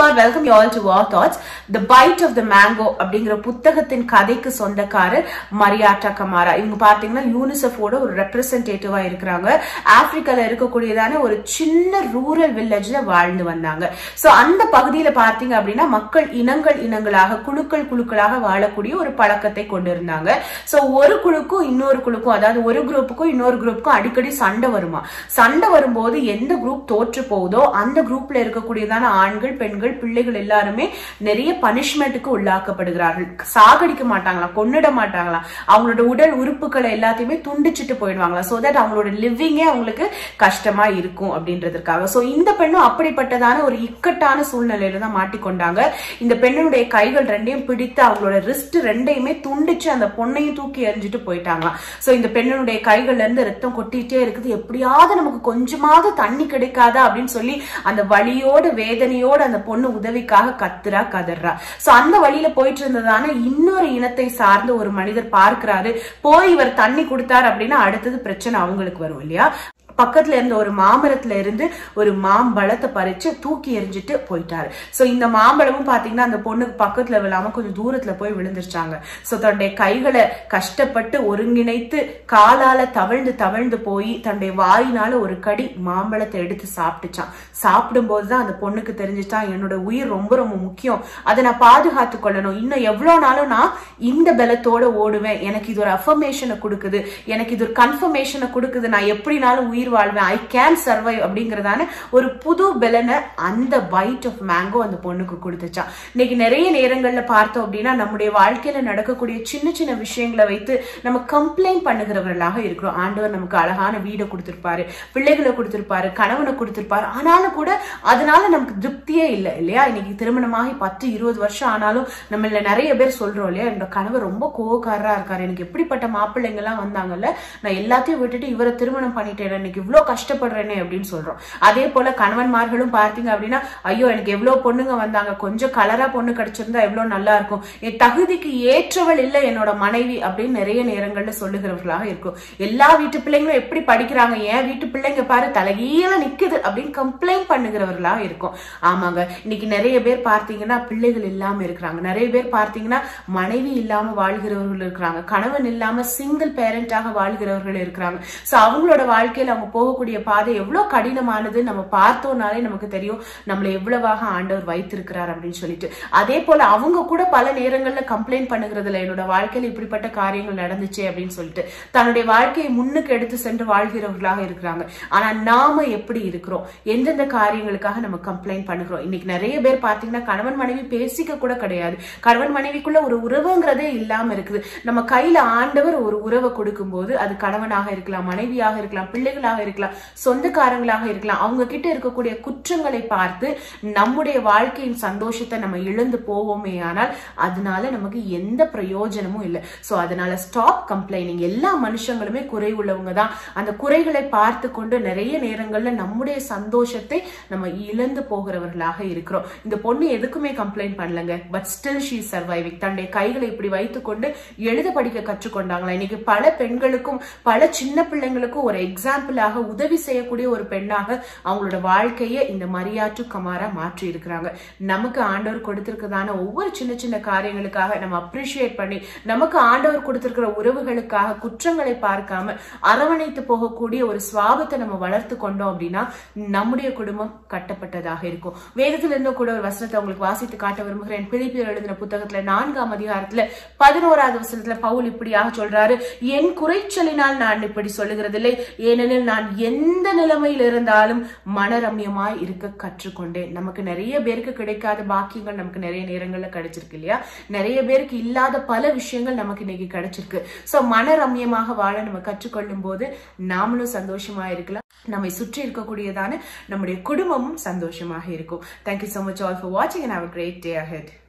all welcome you all to war thoughts the bite of the mango அப்படிங்கிற புத்தகத்தின் கதைக்கு சொந்தக்காரர் மரியாட்டா கமாரா இவங்க பாத்தீங்கன்னா யூனிசெஃபோட ஒரு ரெப்ரசன்டேட்டிவா இருக்கிறாங்க ஆப்பிரிக்கால இருக்கக்கூடியதான ஒரு சின்ன ரூரல் வில்லேஜ்ல வாழ்ந்து வந்தாங்க சோ அந்த பகுதியில பார்த்தீங்க அப்படின்னா மக்கள் இனங்கள் இனங்களாக குழுக்கள் குழுக்களாக வாழக்கூடிய ஒரு பழக்கத்தை கொண்டிருந்தாங்க சோ ஒரு குழுக்கும் இன்னொரு குழுக்கும் அதாவது ஒரு குரூப்புக்கும் இன்னொரு குரூப்புக்கும் அடிக்கடி சண்டை வருமா சண்டை வரும்போது எந்த குரூப் தோற்று போகுதோ அந்த குரூப்ல இருக்கக்கூடியதான ஆண்கள் பெண்கள் பிள்ளைகள் எல்லாருமே நிறைய பனிஷ்மெண்ட்டுக்கு உள்ளாக்கப்படுகிறார்கள் சாகடிக்க மாட்டாங்களாம் கொன்னிட மாட்டாங்களாம் அவங்களோட உடல் உறுப்புகளை எல்லாத்தையுமே துண்டிச்சிட்டு போயிடுவாங்களா சோ தட் அவங்களோட லிவிங்கே அவங்களுக்கு கஷ்டமா இருக்கும் அப்படின்றதுக்காக சோ இந்த பெண்ணும் அப்படிப்பட்டதான ஒரு இக்கட்டான சூழ்நிலையில தான் மாட்டிக்கொண்டாங்க இந்த பெண்ணுடைய கைகள் ரெண்டையும் பிடித்து அவங்களோட ரிஸ்ட் ரெண்டையுமே துண்டிச்சு அந்த பொண்ணையும் தூக்கி எறிஞ்சிட்டு போயிட்டாங்களாம் சோ இந்த பெண்ணுடைய கைகள்ல இருந்து ரத்தம் கொட்டிட்டே இருக்குது எப்படியாவது நமக்கு கொஞ்சமாவது தண்ணி கிடைக்காதா அப்படின்னு சொல்லி அந்த வழியோட வேதனையோட அந்த பொண்ணு உதவிக்காக கத்துறா கதறா சோ அந்த வழியில போயிட்டு இருந்ததான இன்னொரு இனத்தை சார்ந்த ஒரு மனிதர் பார்க்கிறாரு போய் இவர் தண்ணி கொடுத்தாரு அப்படின்னா அடுத்தது பிரச்சனை அவங்களுக்கு வரும் இல்லையா பக்கத்துல இருந்த ஒரு மாமரத்துல இருந்து ஒரு மாம்பழத்தை பறிச்சு தூக்கி எறிஞ்சிட்டு போயிட்டாரு சோ இந்த மாம்பழமும் பாத்தீங்கன்னா அந்த பொண்ணுக்கு பக்கத்துல விழாம கொஞ்சம் தூரத்துல போய் விழுந்துருச்சாங்க சோ தன்னுடைய கைகளை கஷ்டப்பட்டு ஒருங்கிணைத்து காலால தவழ்ந்து தவழ்ந்து போய் தன்னுடைய வாயினால ஒரு கடி மாம்பழத்தை எடுத்து சாப்பிட்டுச்சான் சாப்பிடும் போதுதான் அந்த பொண்ணுக்கு தெரிஞ்சுட்டான் என்னோட உயிர் ரொம்ப ரொம்ப முக்கியம் அதை நான் பாதுகாத்து கொள்ளணும் இன்னும் எவ்வளவு நாளும் நான் இந்த பலத்தோட ஓடுவேன் எனக்கு இது ஒரு அஃபர்மேஷனை கொடுக்குது எனக்கு இது ஒரு கன்ஃபர்மேஷனை கொடுக்குது நான் எப்படினாலும் உயிர் வாழ்வேன் ஐ கேன் சர்வைவ் அப்படிங்கறதான ஒரு புது பலனை அந்த பைட் ஆஃப் மேங்கோ அந்த பொண்ணுக்கு கொடுத்துச்சான் இன்னைக்கு நிறைய நேரங்கள்ல பார்த்தோம் அப்படின்னா நம்முடைய வாழ்க்கையில நடக்கக்கூடிய சின்ன சின்ன விஷயங்களை வைத்து நம்ம கம்ப்ளைண்ட் பண்ணுகிறவர்களாக இருக்கிறோம் ஆண்டவர் நமக்கு அழகான வீடை கொடுத்திருப்பாரு பிள்ளைகளை கொடுத்திருப்பாரு கணவனை கொடுத்திருப்பாரு ஆனாலும் கூட அதனால நமக்கு திருப்தியே இல்லை இல்லையா இன்னைக்கு திருமணமாகி பத்து இருபது வருஷம் ஆனாலும் நம்மள நிறைய பேர் சொல்றோம் இல்லையா என்னோட கணவர் ரொம்ப கோவக்காரரா இருக்காரு எனக்கு எப்படிப்பட்ட மாப்பிள்ளைங்க எல்லாம் வந்தாங்கல்ல நான் எல்லாத்தையும் விட்டுட்டு இவரை திருமணம் பண்ணிட்டேன் இன்னைக்கு இவ்வளவு கஷ்டப்படுறேனே அப்படின்னு சொல்றோம் அதே போல கணவன்மார்களும் பார்த்தீங்க அப்படின்னா ஐயோ எனக்கு எவ்வளவு பொண்ணுங்க வந்தாங்க கொஞ்சம் கலரா பொண்ணு கிடைச்சிருந்தா எவ்வளவு நல்லா இருக்கும் என் தகுதிக்கு ஏற்றவள் இல்லை என்னோட மனைவி அப்படின்னு நிறைய நேரங்கள்ல சொல்லுகிறவர்களாக இருக்கும் எல்லா வீட்டு பிள்ளைங்களும் எப்படி படிக்கிறாங்க என் வீட்டு பிள்ளைங்க பாரு தலைகீழ நிக்குது அப்படின்னு கம்ப்ளைண்ட் பண்ணுகிறவர்களாக இருக்கும் ஆமாங்க இன்னைக்கு நிறைய பேர் பார்த்தீங்கன்னா பிள்ளைகள் இல்லாம இருக்கிறாங்க நிறைய பேர் பார்த்தீங்கன்னா மனைவி இல்லாம வாழ்கிறவர்கள் இருக்கிறாங்க கணவன் இல்லாம சிங்கிள் பேரண்டாக வாழ்கிறவர்கள் இருக்கிறாங்க சோ அவங்களோட வாழ்க்கையில அவங்க போகக்கூடிய பாதை எவ்வளவு கடினமானது நம்ம பார்த்தோம்னாலே நமக்கு தெரியும் நம்மளை எவ்வளவாக ஆண்டவர் வைத்திருக்கிறார் அப்படின்னு சொல்லிட்டு அதே போல அவங்க கூட பல நேரங்கள்ல கம்ப்ளைண்ட் பண்ணுகிறதுல என்னோட வாழ்க்கையில இப்படிப்பட்ட காரியங்கள் நடந்துச்சு அப்படின்னு சொல்லிட்டு தன்னுடைய வாழ்க்கையை முன்னுக்கு எடுத்து சென்று வாழ்கிறவர்களாக இருக்கிறாங்க ஆனா நாம எப்படி இருக்கிறோம் எந்தெந்த காரியங்களுக்காக நம்ம கம்ப்ளைண்ட் பண்ணுகிறோம் இன்னைக்கு நிறைய பேர் பாத்தீங்கன்னா கணவன் மனைவி பேசிக்க கூட கிடையாது கணவன் மனைவிக்குள்ள ஒரு உறவுங்கிறதே இல்லாம இருக்குது நம்ம கையில ஆண்டவர் ஒரு உறவை கொடுக்கும் போது அது கணவனாக இருக்கலாம் மனைவியாக இருக்கலாம் பிள்ளைகளாக இருக்கலாம் சொந்தக்காரங்களாக இருக்கலாம் அவங்க கிட்ட இருக்கக்கூடிய குற்றங்களை பார்த்து நம்முடைய வாழ்க்கையின் சந்தோஷத்தை நம்ம இழந்து போவோமே ஆனால் அதனால நமக்கு எந்த பிரயோஜனமும் இல்லை சோ அதனால ஸ்டாப் கம்ப்ளைனிங் எல்லா மனுஷங்களுமே குறை உள்ளவங்க தான் அந்த குறைகளை பார்த்து கொண்டு நிறைய நேரங்கள்ல நம்முடைய சந்தோஷத்தை நம்ம இழந்து போகிறவர்களாக இருக்கிறோம் இந்த பொண்ணு எதுக்குமே கம்ப்ளைண்ட் பண்ணலங்க பட் ஸ்டில் ஷீ சர்வைவிங் தன்னுடைய கைகளை இப்படி வைத்துக்கொண்டு எழுத படிக்க கற்றுக்கொண்டாங்களா இன்னைக்கு பல பெண்களுக்கும் பல சின்ன பிள்ளைங்களுக்கும் ஒரு எக்ஸாம்பிளாக உதவி செய்யக்கூடிய ஒரு பெண்ணாக அவங்களோட வாழ்க்கையை இந்த மரியாற்று கமாரா மாற்றி இருக்கிறாங்க நமக்கு ஆண்டவர் கொடுத்திருக்கிறதான ஒவ்வொரு சின்ன சின்ன காரியங்களுக்காக நம்ம அப்ரிஷியேட் பண்ணி நமக்கு ஆண்டவர் கொடுத்திருக்கிற உறவுகளுக்காக குற்றங்களை பார்க்காம அரவணைத்து போகக்கூடிய ஒரு சுவாபத்தை நம்ம வளர்த்து கொண்டோம் அப்படின்னா நம்முடைய குடும்பம் கட்டப்பட்டதாக இருக்கும் வேதத்துல இருந்து கூட ஒரு வசனத்தை உங்களுக்கு வாசித்து காட்ட விரும்புகிறேன் பிலிப்பியர் எழுதின புத்தகத்துல நான்காம் அதிகாரத்துல பதினோராவது வசனத்துல பவுல் இப்படியாக சொல்றாரு என் குறைச்சலினால் நான் இப்படி சொல்லுகிறதில்லை ஏனெனில் நான் எந்த நிலைமையில் இருந்தாலும் மனரம்யமாய் இருக்க கற்றுக்கொண்டேன் நமக்கு நிறைய பேருக்கு கிடைக்காத பாக்கியங்கள் நமக்கு நிறைய நேரங்கள்ல கிடைச்சிருக்கு இல்லையா நிறைய பேருக்கு இல்லாத பல விஷயங்கள் நமக்கு இன்னைக்கு கிடைச்சிருக்கு சோ மனரம்யமாக வாழ நம்ம கற்றுக்கொள்ளும் போது நாமளும் சந்தோஷமா இருக்கலாம் நம்மை சுற்றி இருக்கக்கூடியதான நம்முடைய குடும்பமும் சந்தோஷமாக இருக்கும் thank you so much all for watching and have a great day ahead